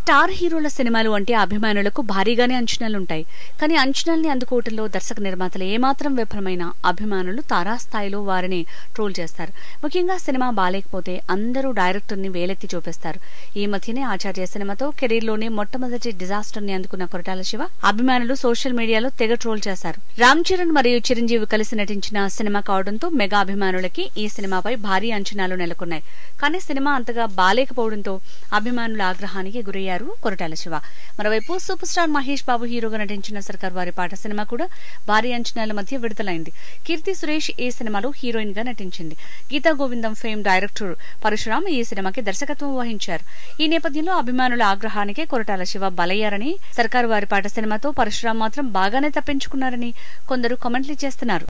star హీరోల సినిమాలు అంటే అభిమానులకు భారీగానే అంచనాలుంటాయి కానీ అంచనాల్ని అందుకోవటంలో దర్శక నిర్మాతలు ఏమాత్రం విఫలమైన అభిమానులు తారాస్థాయిలో వారిని ట్రోల్ చేస్తారు ముఖ్యంగా సినిమా బాలేకపోతే అందరూ డైరెక్టర్ని వేలెత్తి చూపిస్తారు ఈ మధ్యనే ఆచార్య సినిమాతో కెరీర్లోనే మొట్టమొదటి డిజాస్టర్ ని అందుకున్న కొరటాల శివ అభిమానులు సోషల్ మీడియాలో తెగ ట్రోల్ చేశారు రామ్ చరణ్ మరియు చిరంజీవి కలిసి నటించిన సినిమా కావడంతో మెగా అభిమానులకి ఈ సినిమాపై భారీ అంచనాలు నెలకొన్నాయి కానీ సినిమా అంతగా బాలేకపోవడంతో అభిమానుల ఆగ్రహానికి గురయ్యారు కొరటాల శివ మరోవైపు సూపర్ స్టార్ మహేష్ బాబు హీరోగా నటించిన సర్కార్ వారి పాట సినిమా కూడా భారీ అంచనాల మధ్య విడుదలైంది కీర్తి సురేష్ ఈ సినిమాలో హీరోయిన్ గా నటించింది గీతా గోవిందం ఫేమ్ డైరెక్టర్ పరశురామ్ ఈ సినిమాకి దర్శకత్వం వహించారు ఈ నేపథ్యంలో అభిమానుల ఆగ్రహానికి కొరటాల శివ బలయ్యారని సర్కారు వారి పాట సినిమాతో పరశురామ్ మాత్రం బాగానే తప్పించుకున్నారని కొందరు కామెంట్లు చేస్తున్నారు